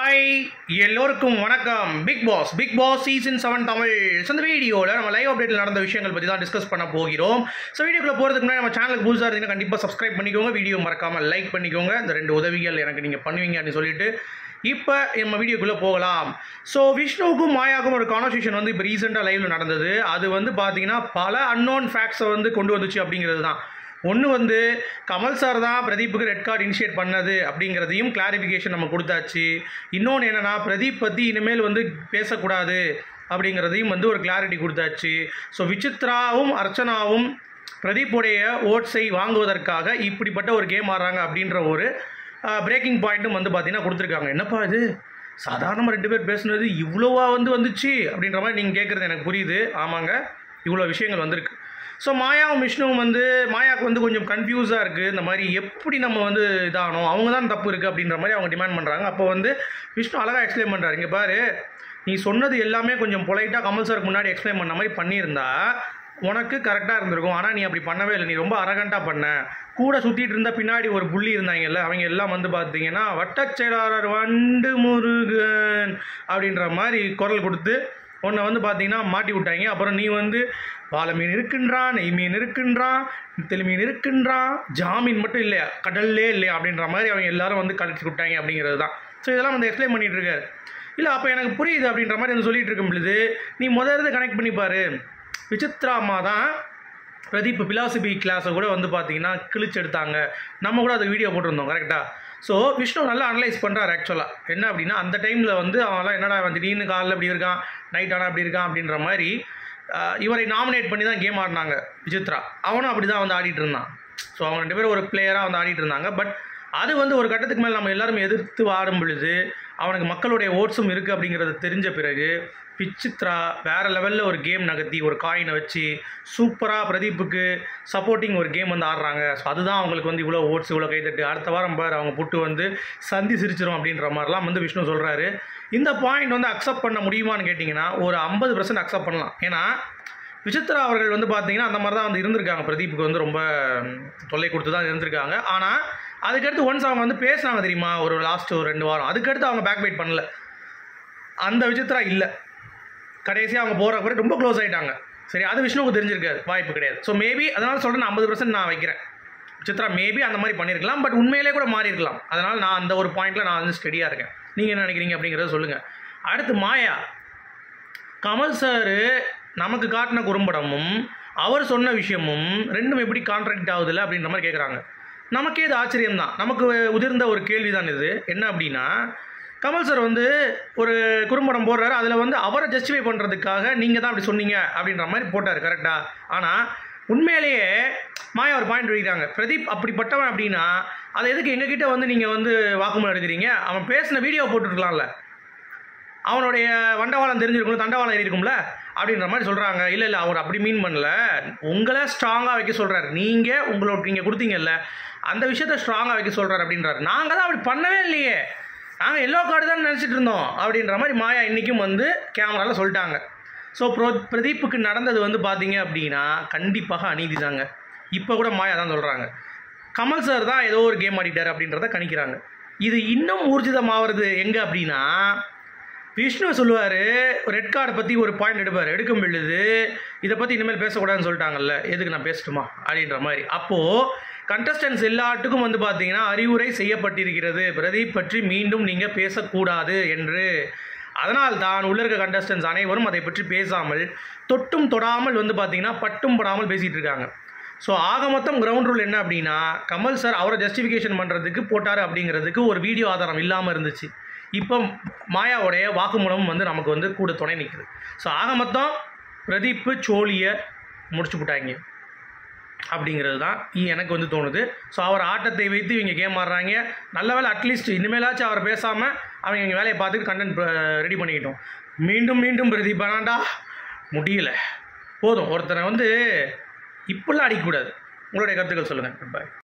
hi எல்லோருக்கும் வணக்கம் big boss big boss season seven Tamil so இந்த வீடியோவில் நம்ம லைவ் அப்டேட்டில் நடந்த விஷயங்கள் பற்றி தான் டிஸ்கஸ் பண்ண போகிறோம் ஸோ வீடியோக்குள்ள போகிறதுக்கு முன்னாடி நம்ம சேனலுக்கு புதுசாக இருந்தீங்கன்னா கண்டிப்பாக சப்ஸ்கிரைப் பண்ணிக்கோங்க வீடியோ மறக்காமல் லைக் பண்ணிக்கோங்க இந்த ரெண்டு உதவிகள் எனக்கு நீங்கள் பண்ணுவீங்க அப்படின்னு சொல்லிட்டு இப்போ நம்ம வீடியோக்குள்ளே போகலாம் ஸோ விஷ்ணுவுக்கும் மாயாவுக்கும் ஒரு கான்வர்சேஷன் வந்து இப்போ ரீசெண்டாக லைவ்ல நடந்தது அது வந்து பார்த்தீங்கன்னா பல அன்னோன் ஃபேக்ட்ஸை வந்து கொண்டு வந்துச்சு அப்படிங்கிறது தான் ஒன்று வந்து கமல் சார் தான் பிரதீப்புக்கு ரெட் கார்டு இனிஷியேட் பண்ணது அப்படிங்கிறதையும் கிளாரிஃபிகேஷன் நம்ம கொடுத்தாச்சு இன்னொன்று என்னென்னா பிரதீப் பற்றி இனிமேல் வந்து பேசக்கூடாது அப்படிங்கிறதையும் வந்து ஒரு கிளாரிட்டி கொடுத்தாச்சு ஸோ விசித்ராவும் அர்ச்சனாவும் பிரதீப்புடைய ஓட்ஸை வாங்குவதற்காக இப்படிப்பட்ட ஒரு கேம் ஆடுறாங்க அப்படின்ற ஒரு பிரேக்கிங் பாயிண்ட்டும் வந்து பார்த்தீங்கன்னா கொடுத்துருக்காங்க என்னப்பா இது சாதாரணமாக ரெண்டு பேர் பேசுனது இவ்வளோவா வந்து வந்துச்சு அப்படின்ற மாதிரி நீங்கள் கேட்குறது எனக்கு புரியுது ஆமாங்க இவ்வளோ விஷயங்கள் வந்திருக்கு ஸோ மாயாவும் விஷ்ணுவும் வந்து மாயாவுக்கு வந்து கொஞ்சம் கன்ஃபியூஸாக இருக்குது இந்த மாதிரி எப்படி நம்ம வந்து இதாகணும் அவங்க தான் தப்பு இருக்குது அப்படின்ற மாதிரி அவங்க டிமாண்ட் பண்ணுறாங்க அப்போ வந்து விஷ்ணு அழகாக எக்ஸ்பிளைன் பண்ணுறாரு இங்கே பாரு நீ சொன்னது எல்லாமே கொஞ்சம் பொலைட்டாக கமல் சாருக்கு முன்னாடி எக்ஸ்பிளைன் பண்ண மாதிரி பண்ணியிருந்தா உனக்கு கரெக்டாக இருந்திருக்கும் ஆனால் நீ அப்படி பண்ணவே இல்லை நீ ரொம்ப அரகண்ட்டாக பண்ண கூட சுற்றிட்டு இருந்த பின்னாடி ஒரு புள்ளி இருந்தாங்கல்ல அவங்க எல்லாம் வந்து பார்த்தீங்கன்னா வட்டச் செயலாளர் வண்டு முருகன் அப்படின்ற மாதிரி குரல் கொடுத்து உன்னை வந்து பார்த்தீங்கன்னா மாட்டி விட்டாங்க அப்புறம் நீ வந்து வாழை மீன் இருக்குன்றான் நெய் மீன் இருக்குன்றான் தெளி மீன் இருக்குன்றான் ஜாமீன் மட்டும் இல்லையா கடல்லே இல்லையா அப்படின்ற மாதிரி அவங்க எல்லாரும் வந்து கலச்சி விட்டாங்க அப்படிங்கிறது தான் ஸோ இதெல்லாம் வந்து எக்ஸ்பிளைன் பண்ணிட்டு இருக்காரு இல்லை அப்போ எனக்கு புரியுது அப்படின்ற மாதிரி வந்து சொல்லிட்டு இருக்கும் பொழுது நீ முதல்ல கனெக்ட் பண்ணி பாரு விசித்ரா அம்மா தான் பிரதீப் பிலாசபி கிளாஸை கூட வந்து பார்த்தீங்கன்னா கிழிச்சு எடுத்தாங்க நம்ம கூட அது வீடியோ போட்டிருந்தோம் கரெக்டாக ஸோ விஷ்ணு நல்லா அனலைஸ் பண்ணுறாரு ஆக்சுவலாக என்ன அப்படின்னா அந்த டைமில் வந்து அவன்லாம் என்னடா அவன் திடீர்னு காலைல இப்படி இருக்கான் நைட் ஆனால் அப்படி இருக்கான் அப்படின்ற மாதிரி ஆஹ், இவரை நாமினேட் பண்ணி தான் கேம் ஆடினாங்க விசித்ரா அவனும் அப்படி தான் வந்து ஆடிட்டு இருந்தான் ஸோ அவங்க ரெண்டு பேரும் ஒரு பிளேயராக வந்து ஆடிட்டு இருந்தாங்க பட் அது வந்து ஒரு கட்டத்துக்கு மேலே நம்ம எல்லாரும் எதிர்த்து ஆடும் பொழுது அவனுக்கு மக்களுடைய ஓட்ஸும் இருக்குது அப்படிங்கிறது தெரிஞ்ச பிறகு விசித்ரா வேறு லெவலில் ஒரு கேம் நகர்த்தி ஒரு காயினை வச்சு சூப்பராக பிரதீப்புக்கு சப்போர்ட்டிங் ஒரு கேம் வந்து ஆடுறாங்க ஸோ அதுதான் அவங்களுக்கு வந்து இவ்வளோ ஓட்ஸ் இவ்வளோ கைதட்டு அடுத்த வாரம் பார் அவங்க புட்டு வந்து சந்தி சிரிச்சிரும் அப்படின்ற மாதிரிலாம் வந்து விஷ்ணு சொல்கிறாரு இந்த பாயிண்ட் வந்து அக்செப்ட் பண்ண முடியுமான்னு கேட்டிங்கன்னா ஒரு ஐம்பது பர்சன்ட் அக்செப்ட் பண்ணலாம் ஏன்னா விசித்ரா அவர்கள் வந்து பார்த்தீங்கன்னா அந்த மாதிரி தான் வந்து இருந்திருக்காங்க பிரதீப்புக்கு வந்து ரொம்ப ம், தொல்லை கொடுத்து தான் இருந்திருக்காங்க ஆனால் அதுக்கடுத்து ஒன்ஸ் அவங்க வந்து பேசினாங்க தெரியுமா ஒரு லாஸ்ட் ஒரு ரெண்டு வாரம் அதுக்கடுத்து அவங்க பேக் பைட் பண்ணல அந்த விசித்ரா இல்லை கடைசியாக அவங்க போகிற கூட ரொம்ப க்ளோஸ் ஆகிட்டாங்க சரி அது விஷ்ணுவுக்கு தெரிஞ்சிருக்காது வாய்ப்பு கிடையாது ஸோ மேபி அதனால் சொல்கிறேன் ஐம்பது பர்சன்ட் நான் வைக்கிறேன் சித்ரா மேபி அந்த மாதிரி பண்ணியிருக்கலாம் பட் உண்மையிலே கூட மாறி இருக்கலாம் அதனால் நான் அந்த ஒரு பாயிண்ட்டில் நான் வந்து ஸ்டெடியாக இருக்கேன் நீங்கள் என்ன நினைக்கிறீங்க அப்படிங்கிறத சொல்லுங்கள் அடுத்து மாயா கமல் சார் நமக்கு காட்டின குறும்படமும் அவர் சொன்ன விஷயமும் ரெண்டும் எப்படி கான்ட்ராக்ட் ஆகுதுல்ல அப்படின்ற மாதிரி கேட்குறாங்க நமக்கே இது ஆச்சரியம் தான் நமக்கு உதிர்ந்த ஒரு கேள்வி தான் இது என்ன அப்படின்னா கமல் சார் வந்து ஒரு குறும்படம் போடுறாரு அதில் வந்து அவரை ஜஸ்டிஃபை பண்ணுறதுக்காக நீங்கள் தான் அப்படி சொன்னீங்க அப்படின்ற மாதிரி போட்டார் கரெக்டாக ஆனால் உண்மையிலேயே மாயா ஒரு பாயிண்ட் வைக்கிறாங்க பிரதீப் அப்படிப்பட்டவன் அப்படின்னா அதை எதுக்கு எங்ககிட்ட வந்து நீங்கள் வந்து வாக்குமூலம் எடுக்கிறீங்க அவன் பேசின வீடியோ போட்டுருக்கலாம்ல அவனுடைய வண்டவாளம் தெரிஞ்சிருக்கும் தண்டவாளம் இருக்கும்ல அப்படின்ற மாதிரி சொல்கிறாங்க இல்லை இல்லை அவர் அப்படி மீன் பண்ணல உங்களை ஸ்ட்ராங்காக வைக்க சொல்கிறாரு நீங்கள் உங்களோட நீங்கள் கொடுத்தீங்கல்ல அந்த விஷயத்த ஸ்ட்ராங்காக வைக்க சொல்கிறாரு அப்படின்றாரு நாங்கள் தான் அப்படி பண்ணவே இல்லையே நாங்கள் எல்லோ கார்டு தான் நினச்சிட்டு இருந்தோம் அப்படின்ற மாதிரி மாயா இன்றைக்கும் வந்து கேமராவில் சொல்லிட்டாங்க ஸோ ப்ரோ பிரதீப்புக்கு நடந்தது வந்து பார்த்தீங்க அப்படின்னா கண்டிப்பாக அநீதி தாங்க இப்போ கூட மாயா தான் சொல்கிறாங்க கமல் சார் தான் ஏதோ ஒரு கேம் ஆடிட்டார் அப்படின்றத கணிக்கிறாங்க இது இன்னும் ஊர்ஜிதமாகிறது எங்கே அப்படின்னா விஷ்ணு சொல்லுவார் ரெட் கார்டை பற்றி ஒரு பாயிண்ட் எடுப்பார் எடுக்கும் பொழுது இதை பற்றி இனிமேல் பேசக்கூடாதுன்னு சொல்லிட்டாங்கல்ல எதுக்கு நான் பேசட்டுமா அப்படின்ற மாதிரி அப்போது கண்டஸ்டன்ஸ் எல்லாத்துக்கும் வந்து பார்த்தீங்கன்னா அறிவுரை செய்யப்பட்டிருக்கிறது பிரதீப் பற்றி மீண்டும் நீங்கள் பேசக்கூடாது என்று அதனால் தான் உள்ள இருக்க கண்டஸ்டன்ஸ் அனைவரும் அதை பற்றி பேசாமல் தொட்டும் தொடாமல் வந்து பார்த்தீங்கன்னா பட்டும் படாமல் பேசிகிட்டு இருக்காங்க ஸோ ஆக மொத்தம் கிரவுண்ட் ரூல் என்ன அப்படின்னா கமல் சார் அவரை ஜஸ்டிஃபிகேஷன் பண்ணுறதுக்கு போட்டார் அப்படிங்கிறதுக்கு ஒரு வீடியோ ஆதாரம் இல்லாமல் இருந்துச்சு இப்போ மாயாவுடைய வாக்குமூலம் வந்து நமக்கு வந்து கூட துணை நிற்குது ஸோ ஆக மொத்தம் பிரதீப்பு சோழியை முடிச்சு விட்டாங்க அப்படிங்கிறது தான் இ- எனக்கு வந்து தோணுது ஸோ அவர் ஆட்டத்தை வைத்து இவங்க கேம் ஆடுறாங்க நல்ல வேலை அட்லீஸ்ட் இனிமேலாச்சும் அவர் பேசாமல் அவங்க எங்கள் வேலையை பார்த்துட்டு கண்டென்ட் ரெடி பண்ணிக்கிட்டோம் மீண்டும் மீண்டும் பிரதீப் வேணாண்டா முடியல போதும் ஒருத்தனை வந்து இப்படிலாம் அடிக்கக்கூடாது உங்களுடைய கருத்துக்கள் சொல்லுங்கள் பாய்